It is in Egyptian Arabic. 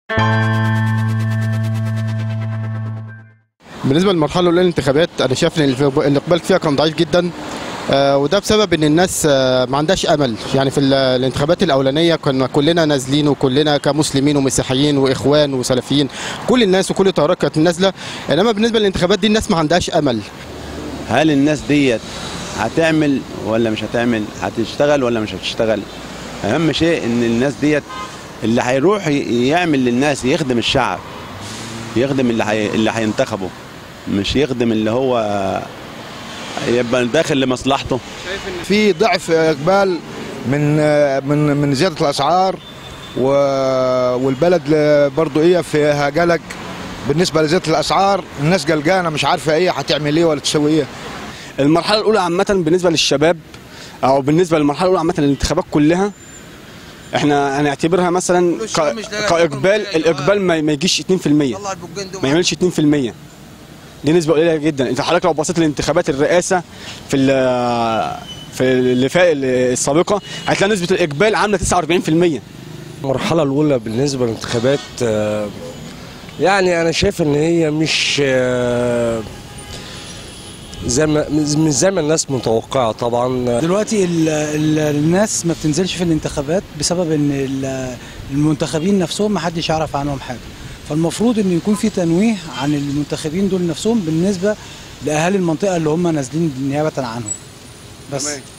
بالنسبه للمرحله الاولى للانتخابات انا شايف ان الاقبال فيها كان ضعيف جدا آه، وده بسبب ان الناس آه، ما عندهاش امل يعني في ال- الانتخابات الاولانيه كنا كلنا نازلين وكلنا كمسلمين ومسيحيين واخوان وسلفيين كل الناس وكل التيارات كانت نازله انما بالنسبه للانتخابات دي الناس ما عندهاش امل هل الناس ديت هتعمل ولا مش هتعمل هتشتغل ولا مش هتشتغل اهم شيء ان الناس ديت اللي هيروح ي- يعمل للناس يخدم الشعب يخدم اللي هي اللي هينتخبه مش يخدم اللي هو يبقى داخل لمصلحته في ضعف اقبال من من من زياده الاسعار و- والبلد برضه ايه فيها قلق بالنسبه لزياده الاسعار الناس قلقانه مش عارفه ايه هتعمل ايه ولا تسوي ايه المرحله الاولى عامه بالنسبه للشباب او بالنسبه للمرحله الاولى عامه للانتخابات كلها احنا هنعتبرها مثلا ك- كاقبال الاقبال ما ما يجيش 2% ما يعملش 2% دي نسبه قليله جدا انت حضرتك لو بصيت للانتخابات الرئاسه في ال- في اللي فا- السابقه هتلاقي نسبه الاقبال عامله 49% المرحلة الأولى بالنسبة للانتخابات آه، يعني أنا شايف إن هي مش آه، زي ما مش زي ما الناس متوقعة طبعا دلوقتي ال ال الناس ما بتنزلش في الانتخابات بسبب ان ال- المنتخبين نفسهم ما حدش يعرف عنهم حاجه فالمفروض ان يكون في تنويه عن المنتخبين دول نفسهم بالنسبه لاهالي المنطقه اللي هم نازلين نيابه عنهم بس